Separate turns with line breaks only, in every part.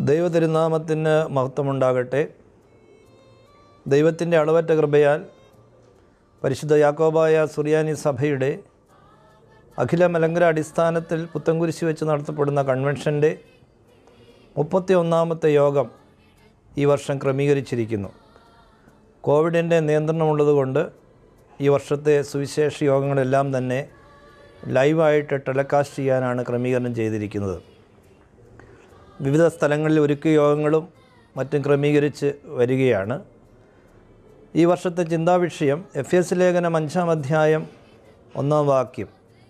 ദൈവതിരുനാമത്തിന് മഹത്വമുണ്ടാകട്ടെ ദൈവത്തിൻ്റെ അളവറ്റ കൃപയാൽ പരിശുദ്ധ യാക്കോബായ സുറിയാനി സഭയുടെ അഖില മലങ്കര അടിസ്ഥാനത്തിൽ പുത്തൻകുരിശി വെച്ച് നടത്തപ്പെടുന്ന കൺവെൻഷൻ്റെ മുപ്പത്തി ഒന്നാമത്തെ യോഗം ഈ വർഷം ക്രമീകരിച്ചിരിക്കുന്നു കോവിഡിൻ്റെ നിയന്ത്രണമുള്ളതുകൊണ്ട് ഈ വർഷത്തെ സുവിശേഷ യോഗങ്ങളെല്ലാം തന്നെ ലൈവായിട്ട് ടെലികാസ്റ്റ് ചെയ്യാനാണ് ക്രമീകരണം ചെയ്തിരിക്കുന്നത് വിവിധ സ്ഥലങ്ങളിൽ ഒരുക്കിയ യോഗങ്ങളും മറ്റും ക്രമീകരിച്ച് വരികയാണ് ഈ വർഷത്തെ ചിന്താവിഷയം എഫ് എസ് ലേഖനം അഞ്ചാം അധ്യായം ഒന്നാം വാക്യം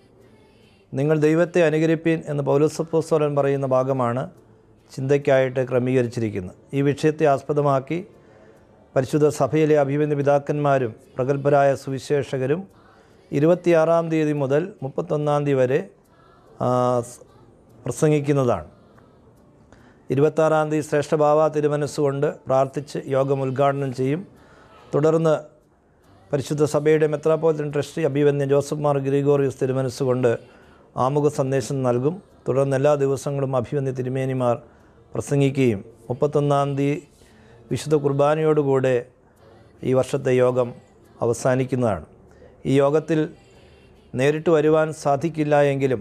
നിങ്ങൾ ദൈവത്തെ അനുകരിപ്പീൻ എന്ന് പൗലോസപ്പോസ്തോലൻ പറയുന്ന ഭാഗമാണ് ചിന്തയ്ക്കായിട്ട് ക്രമീകരിച്ചിരിക്കുന്നത് ഈ വിഷയത്തെ ആസ്പദമാക്കി പരിശുദ്ധ സഭയിലെ അഭിമന്യ പിതാക്കന്മാരും പ്രഗത്ഭരായ സുവിശേഷകരും ഇരുപത്തിയാറാം തീയതി മുതൽ മുപ്പത്തൊന്നാം തീയതി വരെ ആ, സ് പ്രസംഗിക്കുന്നതാണ് ഇരുപത്താറാം തീയതി ശ്രേഷ്ഠ ബാബ തിരുമനസ്സുകൊണ്ട് പ്രാർത്ഥിച്ച് യോഗം ഉദ്ഘാടനം ചെയ്യും തുടർന്ന് പരിശുദ്ധ സഭയുടെ മെത്രാപ്പോലിത്തൻ ട്രസ്റ്റി അഭിവന്യ ജോസഫ് മാർ ഗ്രിഗോറിയസ് തിരുമനസ്സുകൊണ്ട് ആമുഖ സന്ദേശം നൽകും തുടർന്ന് എല്ലാ ദിവസങ്ങളും അഭിവന്യ തിരുമേനിമാർ പ്രസംഗിക്കുകയും മുപ്പത്തൊന്നാം തീയതി വിശുദ്ധ കുർബാനയോടുകൂടെ ഈ വർഷത്തെ യോഗം അവസാനിക്കുന്നതാണ് ഈ യോഗത്തിൽ നേരിട്ട് വരുവാൻ സാധിക്കില്ല എങ്കിലും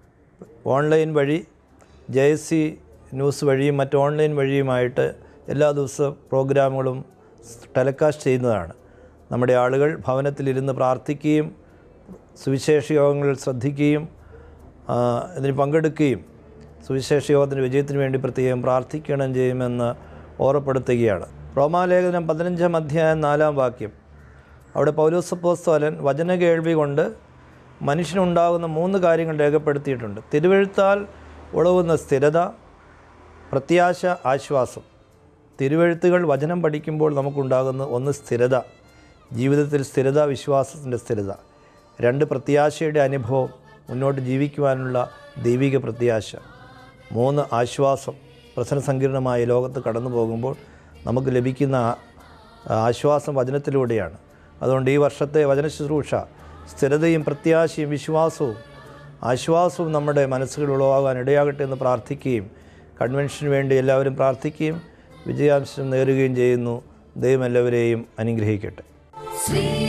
ഓൺലൈൻ വഴി ജെ എസ് സി ന്യൂസ് വഴിയും മറ്റ് ഓൺലൈൻ വഴിയുമായിട്ട് എല്ലാ ദിവസവും പ്രോഗ്രാമുകളും ടെലികാസ്റ്റ് ചെയ്യുന്നതാണ് നമ്മുടെ ആളുകൾ ഭവനത്തിലിരുന്ന് പ്രാർത്ഥിക്കുകയും സുവിശേഷ യോഗങ്ങളിൽ ശ്രദ്ധിക്കുകയും ആ, ഇതിന് പങ്കെടുക്കുകയും സുവിശേഷ യോഗത്തിൻ്റെ വിജയത്തിന് വേണ്ടി പ്രത്യേകം പ്രാർത്ഥിക്കണം ചെയ്യുമെന്ന് ഓർമ്മപ്പെടുത്തുകയാണ് റോമാലേഖനം പതിനഞ്ചാം അധ്യായം നാലാം വാക്യം അവിടെ പൗലോസപ്പോസ്തോലൻ വചന കേൾവി കൊണ്ട് മനുഷ്യനുണ്ടാകുന്ന മൂന്ന് കാര്യങ്ങൾ രേഖപ്പെടുത്തിയിട്ടുണ്ട് തിരുവഴുത്താൽ ഉളവുന്ന സ്ഥിരത പ്രത്യാശ ആശ്വാസം തിരുവഴുത്തുകൾ വചനം പഠിക്കുമ്പോൾ നമുക്കുണ്ടാകുന്ന ഒന്ന് സ്ഥിരത ജീവിതത്തിൽ സ്ഥിരത വിശ്വാസത്തിൻ്റെ സ്ഥിരത രണ്ട് പ്രത്യാശയുടെ അനുഭവം മുന്നോട്ട് ജീവിക്കുവാനുള്ള ദൈവിക പ്രത്യാശ മൂന്ന് ആശ്വാസം പ്രശ്നസങ്കീർണമായ ലോകത്ത് കടന്നു പോകുമ്പോൾ നമുക്ക് ലഭിക്കുന്ന ആ- ആശ്വാസം വചനത്തിലൂടെയാണ് അതുകൊണ്ട് ഈ വർഷത്തെ വചന ശുശ്രൂഷ സ്ഥിരതയും പ്രത്യാശയും വിശ്വാസവും ആശ്വാസവും നമ്മുടെ മനസ്സുകളിൽ ഉളവാകാൻ ഇടയാകട്ടെ എന്ന് പ്രാർത്ഥിക്കുകയും കൺവെൻഷന് വേണ്ടി എല്ലാവരും പ്രാർത്ഥിക്കുകയും വിജയാംശം നേരുകയും ചെയ്യുന്നു ദൈവം എല്ലാവരെയും അനുഗ്രഹിക്കട്ടെ
ശ്രീ